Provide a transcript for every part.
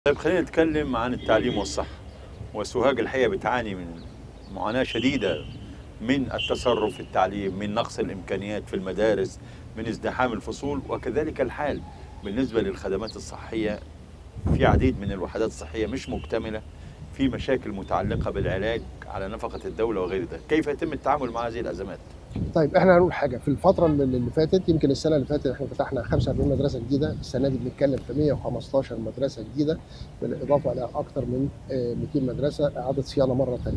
طيب خلينا نتكلم عن التعليم والصحة وسوهاج الحقيقة بتعاني من معاناة شديدة من التسرب في التعليم من نقص الإمكانيات في المدارس من ازدحام الفصول وكذلك الحال بالنسبة للخدمات الصحية في عديد من الوحدات الصحية مش مكتملة في مشاكل متعلقة بالعلاج على نفقة الدولة وغير ذلك كيف يتم التعامل مع هذه الأزمات؟ طيب احنا هنقول حاجه في الفتره اللي اللي فاتت يمكن السنه اللي فاتت احنا فتحنا 45 مدرسه جديده السنه دي بنتكلم في 115 مدرسه جديده بالاضافه الى اكثر من آه، 200 مدرسه اعاده صيانه مره ثانيه.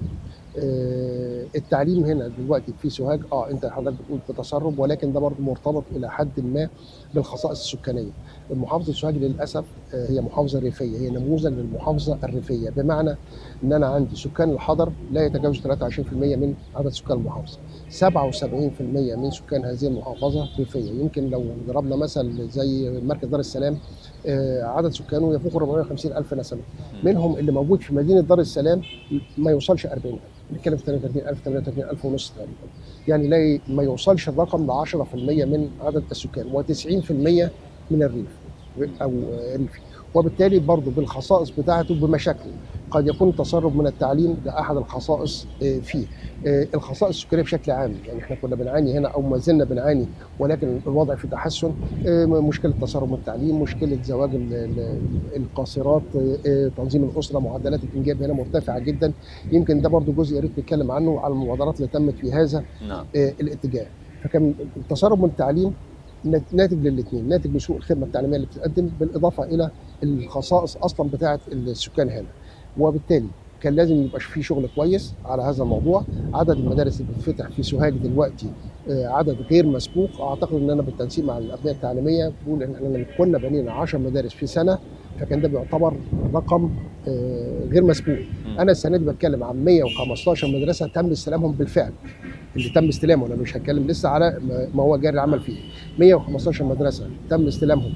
التعليم هنا دلوقتي في سوهاج اه انت حضرتك بتقول بتسرب ولكن ده برضه مرتبط الى حد ما بالخصائص السكانيه. محافظه سوهاج للاسف آه، هي محافظه ريفيه هي نموذج للمحافظه الريفيه بمعنى ان انا عندي سكان الحضر لا يتجاوز 23% من عدد سكان المحافظه. 77% من سكان هذه المحافظه ريفيه يمكن لو ضربنا مثل زي مركز دار السلام آه، عدد سكانه يفوق 450 الف نسمه منهم اللي موجود في مدينه دار السلام ما يوصلش 40000 بنتكلم في 33000 33000 ونص تقريبا يعني لا ما يوصلش الرقم ل 10% من عدد السكان و90% من الريف او ريفي وبالتالي برضه بالخصائص بتاعته بمشاكله قد يكون التسرب من التعليم ده احد الخصائص آه، فيه آه، الخصائص السكريه بشكل عام يعني احنا كنا بنعاني هنا او ما زلنا بنعاني ولكن الوضع في تحسن آه، مشكله تسرب من التعليم مشكله زواج ال- ال- القاصرات آه، آه، تنظيم الاسره معدلات الانجاب هنا مرتفعه جدا يمكن ده برضه جزء يا ريت نتكلم عنه على المبادرات اللي تمت في هذا نعم آه، الاتجاه فكان التسرب من التعليم نات- ناتج للاثنين ناتج لسوء الخدمه التعليميه اللي بتتقدم بالاضافه الى الخصائص اصلا بتاعه السكان هنا وبالتالي كان لازم يبقى في شغل كويس على هذا الموضوع عدد المدارس اللي بتفتح في سوهاج دلوقتي آه، عدد غير مسبوق اعتقد ان انا بالتنسيق مع الابنيه التعليميه بقول ان احنا لما كنا بنينا 10 مدارس في سنه فكان ده بيعتبر رقم آه، غير مسبوق مم. انا السنه دي بتكلم عن 115 مدرسه تم استلامهم بالفعل اللي تم استلامه انا مش هتكلم لسه على ما- ما هو جاري العمل فيه 115 مدرسه تم استلامهم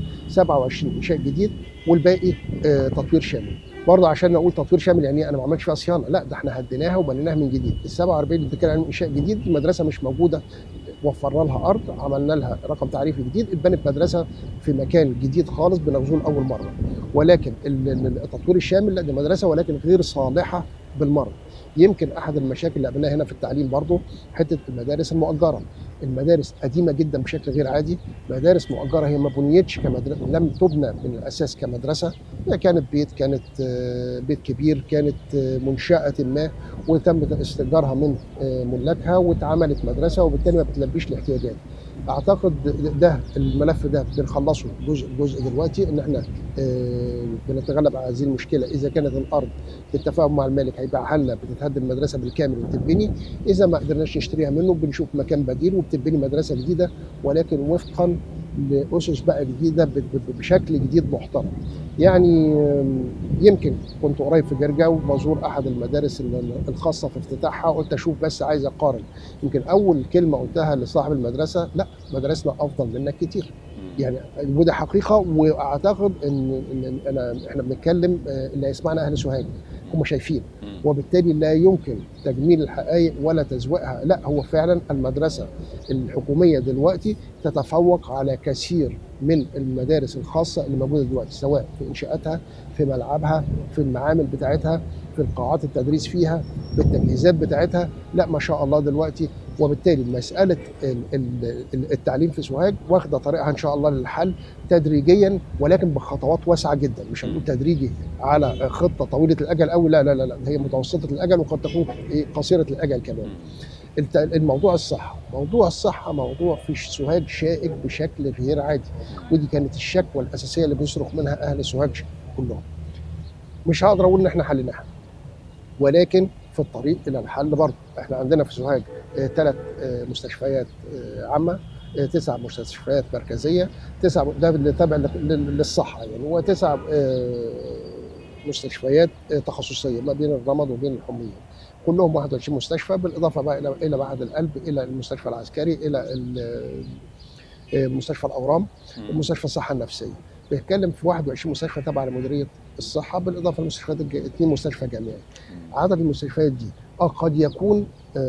27 انشاء جديد والباقي آه، تطوير شامل برضه عشان اقول تطوير شامل يعني إيه؟ انا ما عملتش فيها صيانه لا ده احنا هديناها وبنيناها من جديد ال 47 اللي بتتكلم عن انشاء جديد المدرسه مش موجوده وفرنا لها ارض عملنا لها رقم تعريفي جديد اتبنت مدرسه في مكان جديد خالص بنغزوه لاول مره ولكن ال- ال- التطوير الشامل لا دي مدرسه ولكن غير صالحه بالمره يمكن احد المشاكل اللي قابلناها هنا في التعليم برضه حته المدارس المؤجره المدارس قديمه جدا بشكل غير عادي مدارس مؤجره هي ما بنيتش كمدرسه لم تبنى من الاساس كمدرسه هي كانت بيت كانت آه، بيت كبير كانت آه، منشاه ما وتم استئجارها من آه، ملاكها واتعملت مدرسه وبالتالي ما بتلبيش الاحتياجات اعتقد ده الملف ده بنخلصه جزء جزء دلوقتي ان احنا آه، بنتغلب على هذه المشكله اذا كانت الارض بالتفاهم مع المالك هيبيعها لنا بتتهد المدرسه بالكامل وتتبني اذا ما قدرناش نشتريها منه بنشوف مكان بديل وبتتبني مدرسه جديده ولكن وفقا لاسس بقى جديده ب- ب- بشكل جديد محترم يعني آم، يمكن كنت قريب في جرجا وبزور احد المدارس ال- الخاصه في افتتاحها قلت اشوف بس عايز اقارن يمكن اول كلمه قلتها لصاحب المدرسه لا مدارسنا افضل منك كتير يعني وده حقيقه واعتقد ان ان انا احنا بنتكلم آه، اللي هيسمعنا اهل سوهاج هم شايفين مم. وبالتالي لا يمكن تجميل الحقائق ولا تزويقها لا هو فعلا المدرسه الحكوميه دلوقتي تتفوق على كثير من المدارس الخاصه اللي موجوده دلوقتي سواء في انشاءاتها في ملعبها في المعامل بتاعتها في القاعات التدريس فيها بالتجهيزات بتاعتها لا ما شاء الله دلوقتي وبالتالي مساله ال- ال- ال- التعليم في سوهاج واخده طريقها ان شاء الله للحل تدريجيا ولكن بخطوات واسعه جدا مش هنقول تدريجي على خطه طويله الاجل قوي لا لا لا لا هي متوسطه الاجل وقد تكون إيه قصيره الاجل كمان مم. الت- الموضوع الصحه موضوع الصحه موضوع في سوهاج شائك بشكل غير عادي ودي كانت الشكوى الاساسيه اللي بيصرخ منها اهل سوهاج كلهم مش هقدر اقول ان احنا حليناها ولكن في الطريق الى الحل برضه احنا عندنا في سوهاج ثلاث مستشفيات آه، عامه آه، تسع مستشفيات مركزيه تسع ده اللي تابع لل- لل- للصحه يعني هو تسع آه، مستشفيات آه، تخصصيه ما بين الرمد وبين الحميه كلهم 21 مستشفى بالاضافه بقى الى الى معهد القلب الى المستشفى العسكري الى ال- آه، مستشفى الاورام مم. مستشفى الصحه النفسيه بيتكلم في 21 مستشفى تابعه لمديريه الصحه بالاضافه لمستشفيات الج- اثنين مستشفى جامعي عدد المستشفيات دي اه قد يكون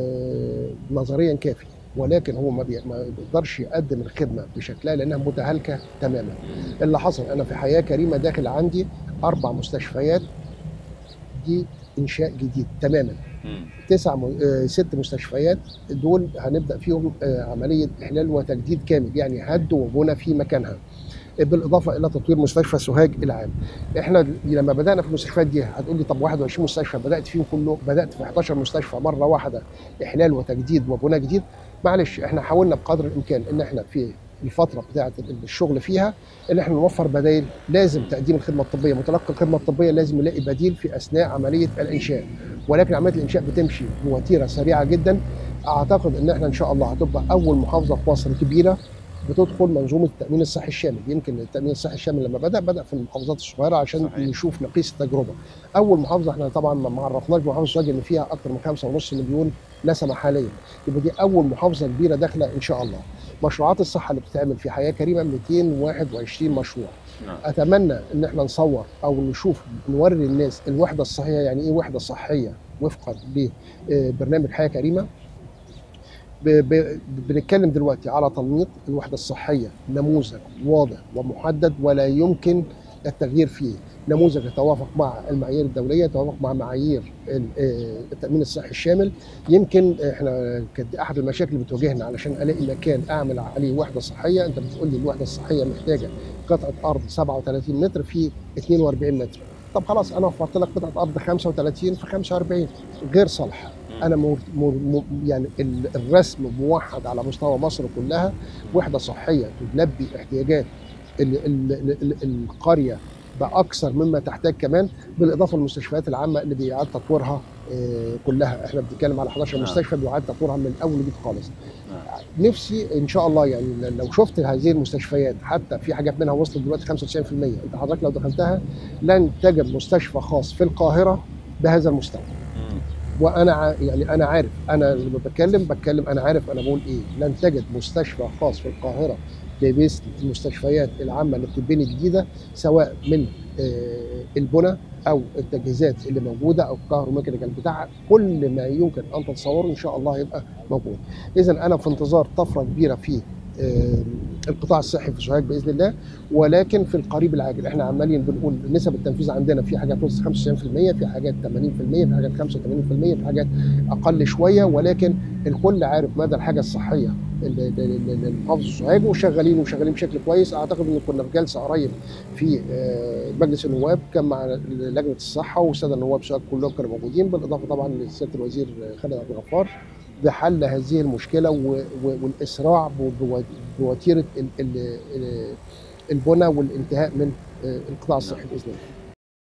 آه نظريا كافي ولكن هو ما, بي... ما بيقدرش يقدم الخدمه بشكلها لانها متهالكه تماما اللي حصل انا في حياه كريمه داخل عندي اربع مستشفيات دي انشاء جديد تماما مم. تسع م... آه، ست مستشفيات دول هنبدا فيهم آه، عمليه احلال وتجديد كامل يعني هد وبنى في مكانها بالاضافه الى تطوير مستشفى سوهاج العام. احنا لما بدانا في المستشفيات دي هتقول لي طب 21 مستشفى بدات فيهم كله بدات في 11 مستشفى مره واحده احلال وتجديد وبناء جديد معلش احنا حاولنا بقدر الامكان ان احنا في الفتره بتاعه الشغل فيها ان احنا نوفر بدائل لازم تقديم الخدمه الطبيه متلقي الخدمه الطبيه لازم يلاقي بديل في اثناء عمليه الانشاء ولكن عمليه الانشاء بتمشي بوتيره سريعه جدا اعتقد ان احنا ان شاء الله هتبقى اول محافظه في مصر كبيره بتدخل منظومه التامين الصحي الشامل يمكن التامين الصحي الشامل لما بدا بدا في المحافظات الصغيره عشان صحيح. نشوف نقيس التجربه اول محافظه احنا طبعا ما عرفناش محافظه سوهاج ان فيها اكثر من 5.5 مليون نسمه حاليا يبقى دي اول محافظه كبيره داخله ان شاء الله مشروعات الصحه اللي بتتعمل في حياه كريمه 221 مشروع نعم اتمنى ان احنا نصور او نشوف نوري الناس الوحده الصحيه يعني ايه وحده صحيه وفقا لبرنامج حياه كريمه ب- ب- بنتكلم دلوقتي على تنميط الوحده الصحيه نموذج واضح ومحدد ولا يمكن التغيير فيه نموذج يتوافق مع المعايير الدوليه يتوافق مع معايير ال- آه، التامين الصحي الشامل يمكن احنا كانت احد المشاكل اللي بتواجهنا علشان الاقي مكان اعمل عليه وحده صحيه انت بتقول لي الوحده الصحيه محتاجه قطعه ارض 37 متر في 42 متر طب خلاص انا وفرت لك قطعه ارض 35 في 45 غير صالحه انا مر مر مر يعني ال- الرسم موحد على مستوى مصر كلها وحده صحيه تلبي احتياجات ال ال ال ال القريه باكثر مما تحتاج كمان بالاضافه للمستشفيات العامه اللي بيعاد تطويرها آه، كلها احنا بنتكلم على 11 نعم. مستشفى بيعاد تطويرها من اول وجديد خالص نعم. نفسي ان شاء الله يعني ل- لو شفت هذه المستشفيات حتى في حاجات منها وصلت دلوقتي 95% انت حضرتك لو دخلتها لن تجد مستشفى خاص في القاهره بهذا المستوى مم. وانا ع- يعني انا عارف انا لما بتكلم بتكلم انا عارف انا بقول ايه لن تجد مستشفى خاص في القاهره بمثل المستشفيات العامه اللي بتتبني جديده سواء من آه، البنى او التجهيزات اللي موجوده او الكهروميكانيكال بتاعها كل ما يمكن ان تتصوره ان شاء الله هيبقى موجود. اذا انا في انتظار طفره كبيره في آه، القطاع الصحي في سوهاج باذن الله ولكن في القريب العاجل احنا عمالين بنقول نسب التنفيذ عندنا في حاجات وصلت 95% في حاجات 80% في حاجات 85% في حاجات اقل شويه ولكن الكل عارف مدى الحاجه الصحيه للمحافظه سوهاج وشغالين وشغالين بشكل كويس اعتقد ان كنا في جلسه قريب في آه، مجلس النواب كان مع لجنه الصحه والساده النواب سوهاج كلهم كانوا موجودين بالاضافه طبعا لسياده الوزير خالد عبد الغفار بحل هذه المشكله و- و- والاسراع ب- بو- بوتيره ال- ال- ال- البنى والانتهاء من آه، القطاع الصحي باذن الله